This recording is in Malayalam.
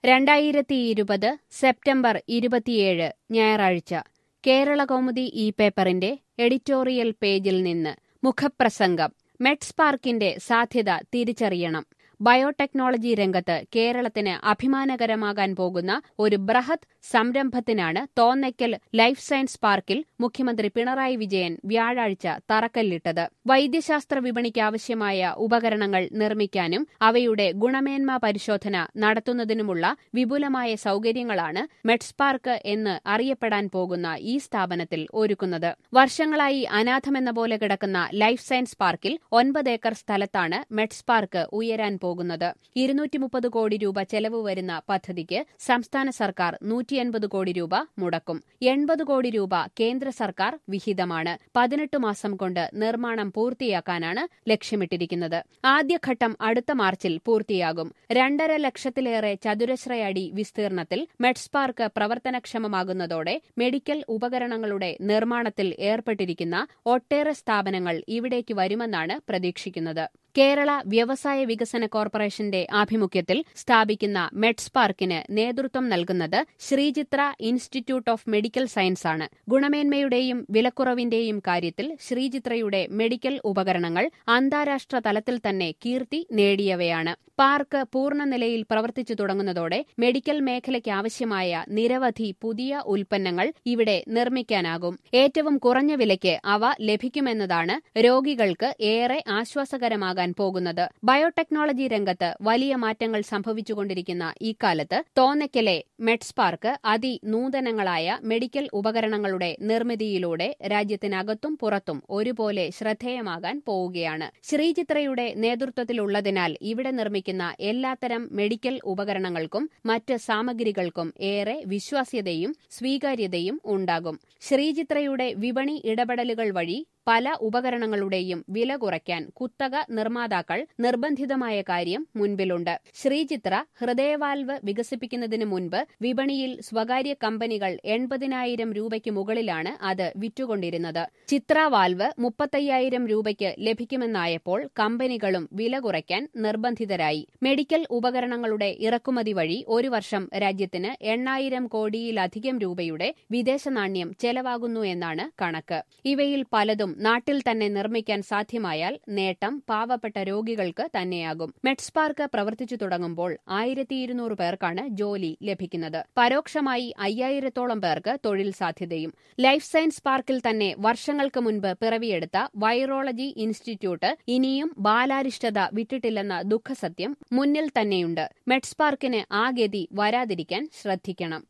രണ്ടായിരത്തി ഇരുപത് സെപ്റ്റംബർ ഇരുപത്തിയേഴ് ഞായറാഴ്ച കേരളകൗമുദി ഈ പേപ്പറിന്റെ എഡിറ്റോറിയൽ പേജിൽ നിന്ന് മുഖപ്രസംഗം മെഡ്സ് പാർക്കിന്റെ സാധ്യത തിരിച്ചറിയണം ബയോടെക്നോളജി രംഗത്ത് കേരളത്തിന് അഭിമാനകരമാകാൻ പോകുന്ന ഒരു ബൃഹത് സംരംഭത്തിനാണ് തോന്നയ്ക്കൽ ലൈഫ് സയൻസ് പാർക്കിൽ മുഖ്യമന്ത്രി പിണറായി വിജയൻ വ്യാഴാഴ്ച തറക്കല്ലിട്ടത് വൈദ്യശാസ്ത്ര വിപണിക്കാവശ്യമായ ഉപകരണങ്ങൾ നിർമ്മിക്കാനും അവയുടെ ഗുണമേന്മ പരിശോധന നടത്തുന്നതിനുമുള്ള വിപുലമായ സൌകര്യങ്ങളാണ് മെഡ്സ് പാർക്ക് എന്ന് അറിയപ്പെടാൻ പോകുന്ന ഈ സ്ഥാപനത്തിൽ ഒരുക്കുന്നത് വർഷങ്ങളായി അനാഥമെന്ന പോലെ കിടക്കുന്ന ലൈഫ് സയൻസ് പാർക്കിൽ ഒൻപത് ഏക്കർ സ്ഥലത്താണ് മെഡ്സ് പാർക്ക് ഉയരാൻ പോകുന്നത് ഇരുന്നൂറ്റി മുപ്പത് കോടി രൂപ ചെലവ് വരുന്ന പദ്ധതിക്ക് സംസ്ഥാന സർക്കാർ നൂറ്റിയൻപത് കോടി രൂപ മുടക്കും എൺപത് കോടി രൂപ കേന്ദ്ര സർക്കാർ വിഹിതമാണ് പതിനെട്ട് മാസം കൊണ്ട് നിർമ്മാണം പൂർത്തിയാക്കാനാണ് ലക്ഷ്യമിട്ടിരിക്കുന്നത് ആദ്യഘട്ടം അടുത്ത മാർച്ചിൽ പൂർത്തിയാകും രണ്ടര ലക്ഷത്തിലേറെ ചതുരശ്ര അടി വിസ്തീർണത്തിൽ മെഡ്സ് പാർക്ക് പ്രവർത്തനക്ഷമമാകുന്നതോടെ മെഡിക്കൽ ഉപകരണങ്ങളുടെ നിർമ്മാണത്തിൽ ഏർപ്പെട്ടിരിക്കുന്ന ഒട്ടേറെ സ്ഥാപനങ്ങൾ ഇവിടേക്ക് വരുമെന്നാണ് പ്രതീക്ഷിക്കുന്നത് കേരള വ്യവസായ വികസന കോർപ്പറേഷന്റെ ആഭിമുഖ്യത്തിൽ സ്ഥാപിക്കുന്ന മെഡ്സ് പാർക്കിന് നേതൃത്വം നൽകുന്നത് Sree Chitra institute of medical science ആണ് ഗുണമേന്മയുടെയും വിലക്കുറവിന്റെയും കാര്യത്തിൽ ശ്രീചിത്രയുടെ മെഡിക്കൽ ഉപകരണങ്ങൾ അന്താരാഷ്ട്ര തലത്തിൽ തന്നെ കീർത്തി നേടിയവയാണ് പാർക്ക് പൂർണ്ണ നിലയിൽ പ്രവർത്തിച്ചു തുടങ്ങുന്നതോടെ മെഡിക്കൽ മേഖലയ്ക്ക് ആവശ്യമായ നിരവധി പുതിയ ഉൽപ്പന്നങ്ങൾ ഇവിടെ നിർമ്മിക്കാനാകും ഏറ്റവും കുറഞ്ഞ വിലയ്ക്ക് അവ ലഭിക്കുമെന്നതാണ് രോഗികൾക്ക് ഏറെ ആശ്വാസകരമാകാൻ പോകുന്നത് ബയോടെക്നോളജി രംഗത്ത് വലിയ മാറ്റങ്ങൾ സംഭവിച്ചുകൊണ്ടിരിക്കുന്ന ഇക്കാലത്ത് തോന്നയ്ക്കലെ മെഡ്സ് പാർക്ക് അതിനൂതനങ്ങളായ മെഡിക്കൽ ഉപകരണങ്ങളുടെ നിർമ്മിതിയിലൂടെ രാജ്യത്തിനകത്തും പുറത്തും ഒരുപോലെ ശ്രദ്ധേയമാകാൻ പോവുകയാണ് ശ്രീചിത്രയുടെ നേതൃത്വത്തിലുള്ളതിനാൽ ഇവിടെ നിർമ്മിക്കുന്ന എല്ലാത്തരം മെഡിക്കൽ ഉപകരണങ്ങൾക്കും മറ്റ് സാമഗ്രികൾക്കും ഏറെ വിശ്വാസ്യതയും സ്വീകാര്യതയും ഉണ്ടാകും ശ്രീചിത്രയുടെ വിപണി ഇടപെടലുകൾ വഴി പല ഉപകരണങ്ങളുടെയും വില കുറയ്ക്കാൻ കുത്തക നിർമ്മാതാക്കൾ നിർബന്ധിതമായ കാര്യം മുൻപിലുണ്ട് ശ്രീചിത്ര ഹൃദയവാൽവ് വികസിപ്പിക്കുന്നതിന് മുൻപ് വിപണിയിൽ സ്വകാര്യ കമ്പനികൾ എൺപതിനായിരം രൂപയ്ക്ക് മുകളിലാണ് അത് വിറ്റുകൊണ്ടിരുന്നത് ചിത്ര വാൽവ് മുപ്പത്തയ്യായിരം രൂപയ്ക്ക് ലഭിക്കുമെന്നായപ്പോൾ കമ്പനികളും വില കുറയ്ക്കാൻ നിർബന്ധിതരായി മെഡിക്കൽ ഉപകരണങ്ങളുടെ ഇറക്കുമതി വഴി ഒരു വർഷം രാജ്യത്തിന് എണ്ണായിരം കോടിയിലധികം രൂപയുടെ വിദേശ നാണ്യം ചെലവാകുന്നു എന്നാണ് കണക്ക് ഇവയിൽ പലതും നാട്ടിൽ തന്നെ നിർമ്മിക്കാൻ സാധ്യമായാൽ നേട്ടം പാവപ്പെട്ട രോഗികൾക്ക് തന്നെയാകും മെഡ്സ് പാർക്ക് പ്രവർത്തിച്ചു തുടങ്ങുമ്പോൾ ആയിരത്തി ഇരുന്നൂറ് പേർക്കാണ് ജോലി ലഭിക്കുന്നത് പരോക്ഷമായി അയ്യായിരത്തോളം പേർക്ക് തൊഴിൽ സാധ്യതയും ലൈഫ് സയൻസ് പാർക്കിൽ തന്നെ വർഷങ്ങൾക്ക് മുൻപ് പിറവിയെടുത്ത വൈറോളജി ഇൻസ്റ്റിറ്റ്യൂട്ട് ഇനിയും ബാലാരിഷ്ടത വിട്ടിട്ടില്ലെന്ന ദുഃഖസത്യം മുന്നിൽ തന്നെയുണ്ട് മെഡ്സ് പാർക്കിന് ആ ഗതി വരാതിരിക്കാൻ ശ്രദ്ധിക്കണം